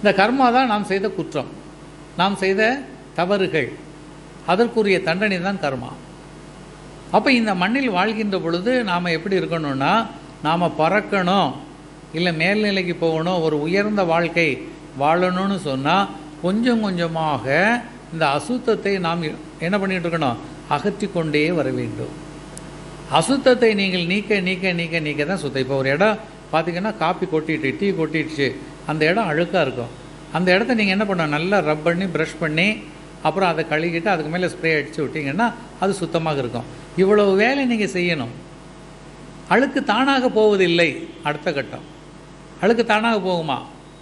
இந்த கர்மா தான் நாம் செய்த குற்றம் நாம் செய்த தவறுகள் அதற்குரிய தண்டனை தான் கர்மா அப்போ இந்த மண்ணில் வாழ்கின்ற பொழுது நாம் எப்படி இருக்கணும்னா நாம் பறக்கணும் இல்லை மேல்நிலைக்கு போகணும் ஒரு உயர்ந்த வாழ்க்கை வாழணும்னு சொன்னால் கொஞ்சம் கொஞ்சமாக இந்த அசுத்தத்தை நாம் என்ன பண்ணிட்டு இருக்கணும் அகற்றி கொண்டே வர வேண்டும் அசுத்தத்தை நீங்கள் நீக்க நீக்க நீக்க நீக்க தான் சுத்தம் இப்போ ஒரு இடம் பார்த்தீங்கன்னா காப்பி கொட்டிட்டு டீ கொட்டிடுச்சு அந்த இடம் அழுக்காக இருக்கும் அந்த இடத்த நீங்கள் என்ன பண்ணணும் நல்லா ரப் பண்ணி ப்ரஷ் பண்ணி அப்புறம் அதை கழுகிட்டு அதுக்கு மேலே ஸ்ப்ரே அடித்து விட்டிங்கன்னா அது சுத்தமாக இருக்கும் இவ்வளவு வேலை நீங்கள் செய்யணும் அழுக்கு தானாக போவதில்லை அடுத்த கட்டம் அழுக்கு தானாக போகுமா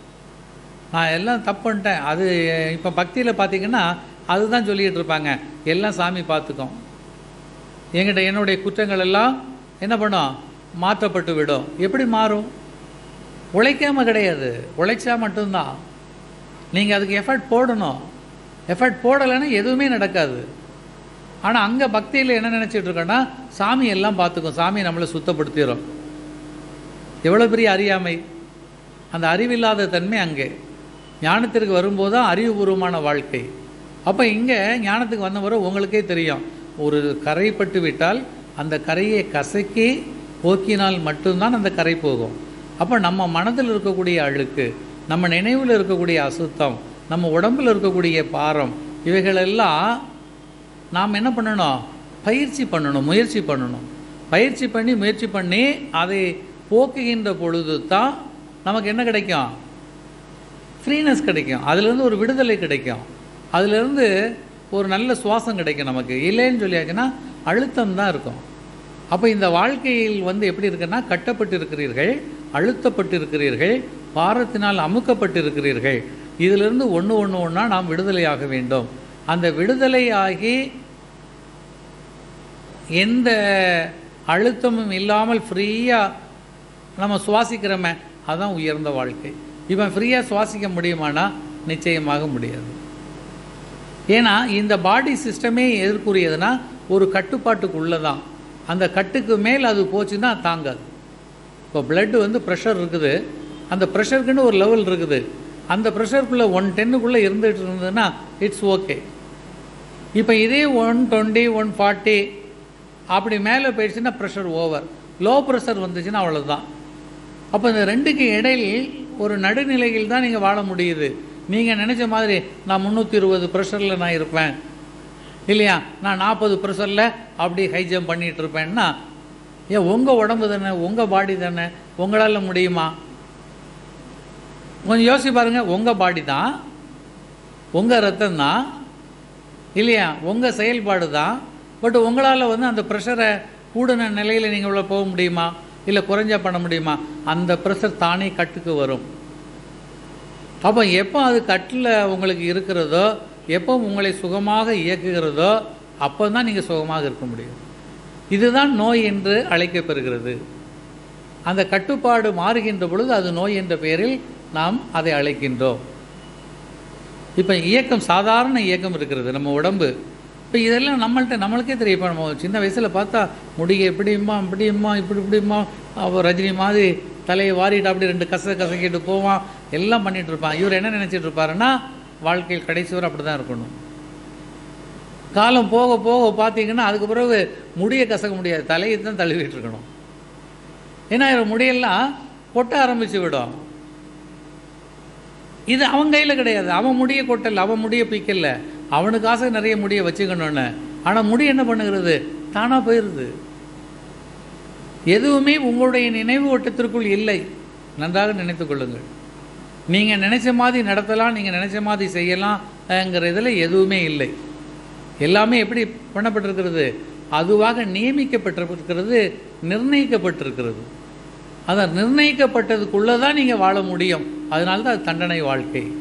நான் எல்லாம் தப்பு பண்ணிட்டேன் அது இப்போ பக்தியில் பார்த்தீங்கன்னா அதுதான் சொல்லிக்கிட்டு இருப்பாங்க எல்லாம் சாமி பார்த்துக்கும் என்கிட்ட என்னுடைய குற்றங்கள் எல்லாம் என்ன பண்ணும் மாற்றப்பட்டு விடும் எப்படி மாறும் உழைக்காம கிடையாது உழைச்சா மட்டும்தான் நீங்கள் அதுக்கு எஃபர்ட் போடணும் எஃபர்ட் போடலைன்னா எதுவுமே நடக்காது ஆனால் அங்கே பக்தியில் என்ன நினச்சிட்டு இருக்கோன்னா சாமி எல்லாம் பார்த்துக்கும் சாமி நம்மளை சுத்தப்படுத்திடும் எவ்வளோ பெரிய அறியாமை அந்த அறிவில்லாத தன்மை அங்கே ஞானத்திற்கு வரும்போது தான் அறிவுபூர்வமான வாழ்க்கை அப்போ இங்கே ஞானத்துக்கு வந்தவரை உங்களுக்கே தெரியும் ஒரு கரைப்பட்டு விட்டால் அந்த கரையை கசக்கி போக்கினால் மட்டும்தான் அந்த கரை போகும் அப்போ நம்ம மனதில் இருக்கக்கூடிய அழுக்கு நம்ம நினைவில் இருக்கக்கூடிய அசுத்தம் நம்ம உடம்பில் இருக்கக்கூடிய பாரம் இவைகளெல்லாம் நாம் என்ன பண்ணணும் பயிற்சி பண்ணணும் முயற்சி பண்ணணும் பயிற்சி பண்ணி முயற்சி பண்ணி அதை போக்குகின்ற பொழுது தான் நமக்கு என்ன கிடைக்கும் ஃப்ரீனஸ் கிடைக்கும் அதுலேருந்து ஒரு விடுதலை கிடைக்கும் அதுலேருந்து ஒரு நல்ல சுவாசம் கிடைக்கும் நமக்கு இல்லைன்னு சொல்லியாச்சுன்னா அழுத்தம் தான் இருக்கும் அப்போ இந்த வாழ்க்கையில் வந்து எப்படி இருக்குன்னா கட்டப்பட்டு இருக்கிறீர்கள் அழுத்தப்பட்டு இருக்கிறீர்கள் பாரத்தினால் அமுக்கப்பட்டு இருக்கிறீர்கள் இதிலிருந்து ஒன்று ஒன்று ஒன்றா நாம் விடுதலையாக வேண்டும் அந்த விடுதலை ஆகி எந்த அழுத்தமும் இல்லாமல் ஃப்ரீயாக நம்ம சுவாசிக்கிறோமே அதுதான் உயர்ந்த வாழ்க்கை இவன் ஃப்ரீயாக சுவாசிக்க முடியுமானா நிச்சயமாக முடியாது ஏன்னா இந்த பாடி சிஸ்டமே எதற்குரியதுன்னா ஒரு கட்டுப்பாட்டுக்குள்ளே தான் அந்த கட்டுக்கு மேல் அது போச்சுன்னா தாங்காது இப்போ blood வந்து ப்ரெஷர் இருக்குது அந்த ப்ரெஷருக்குன்னு ஒரு லெவல் இருக்குது அந்த ப்ரெஷருக்குள்ளே ஒன் டென்னுக்குள்ளே இருந்துகிட்டு இருந்ததுன்னா இட்ஸ் ஓகே இப்போ இதே ஒன் டுவெண்ட்டி ஒன் ஃபார்ட்டி அப்படி மேலே போயிடுச்சுன்னா ப்ரெஷர் ஓவர் லோ ப்ரெஷர் வந்துச்சுன்னா அவ்வளோதான் அப்போ இந்த ரெண்டுக்கு இடையில் ஒரு நடுநிலையில் தான் நீங்கள் வாழ முடியுது நீங்கள் நினச்ச மாதிரி நான் முந்நூற்றி இருபது ப்ரெஷரில் நான் இருப்பேன் இல்லையா நான் நாற்பது ப்ரெஷரில் அப்படி ஹை ஜம்ப் பண்ணிகிட்டு இருப்பேன்னா ஏன் உங்கள் உடம்பு தானே உங்கள் பாடி தானே உங்களால் முடியுமா கொஞ்சம் யோசிச்சு பாருங்கள் உங்கள் பாடி தான் உங்கள் ரத்தம் தான் இல்லையா உங்கள் செயல்பாடு தான் பட் உங்களால் வந்து அந்த ப்ரெஷரை கூடின நிலையில் நீங்கள் உள்ள போக முடியுமா இல்லை குறைஞ்சா பண்ண முடியுமா அந்த ப்ரெஷர் தானே கட்டுக்கு வரும் அப்போ எப்போ அது கட்டில் உங்களுக்கு இருக்கிறதோ எப்போ உங்களை சுகமாக இயக்குகிறதோ அப்போ தான் நீங்கள் சுகமாக இருக்க முடியும் இதுதான் நோய் என்று அழைக்கப்பெறுகிறது அந்த கட்டுப்பாடு மாறுகின்ற பொழுது அது நோய் என்ற பெயரில் நாம் அதை அழைக்கின்றோம் இப்போ இயக்கம் சாதாரண இயக்கம் இருக்கிறது நம்ம உடம்பு இப்போ இதெல்லாம் நம்மள்ட்ட நம்மளுக்கே தெரியும் இப்போ நம்ம சின்ன வயசில் பார்த்தா முடிய எப்படியுமா இப்படியுமா இப்படி இப்படியுமா அவள் ரஜினி மாதிரி தலையை வாரிட்டு அப்படி ரெண்டு கச கசக்கிட்டு போவான் எல்லாம் பண்ணிட்டு இருப்பான் இவர் என்ன நினச்சிட்டு இருப்பாருன்னா வாழ்க்கையில் கடைசி வரை அப்படி தான் இருக்கணும் காலம் போக போக பார்த்தீங்கன்னா அதுக்கு பிறகு முடியை கசக்க முடியாது தலையை தான் தழுவிட்டு இருக்கணும் ஏன்னா இவர் முடியெல்லாம் கொட்ட ஆரம்பித்து விடும் இது அவன் கையில் கிடையாது அவன் முடிய கொட்டல அவன் முடிய பிக்கல அவனுக்கு ஆசை நிறைய முடிய வச்சுக்கணும்னு ஆனால் முடி என்ன பண்ணுகிறது தானாக போயிடுது எதுவுமே உங்களுடைய நினைவு ஓட்டத்திற்குள் இல்லை நன்றாக நினைத்துக் கொள்ளுங்கள் நீங்கள் நினைச்ச மாதிரி நடத்தலாம் நீங்கள் நினைச்ச மாதிரி செய்யலாம்ங்கிற இதில் எதுவுமே இல்லை எல்லாமே எப்படி பண்ணப்பட்டிருக்கிறது அதுவாக நியமிக்கப்பட்டிருக்கிறது நிர்ணயிக்கப்பட்டிருக்கிறது அதான் நிர்ணயிக்கப்பட்டதுக்குள்ளே தான் நீங்கள் வாழ முடியும் அதனால தான் அது தண்டனை வாழ்க்கை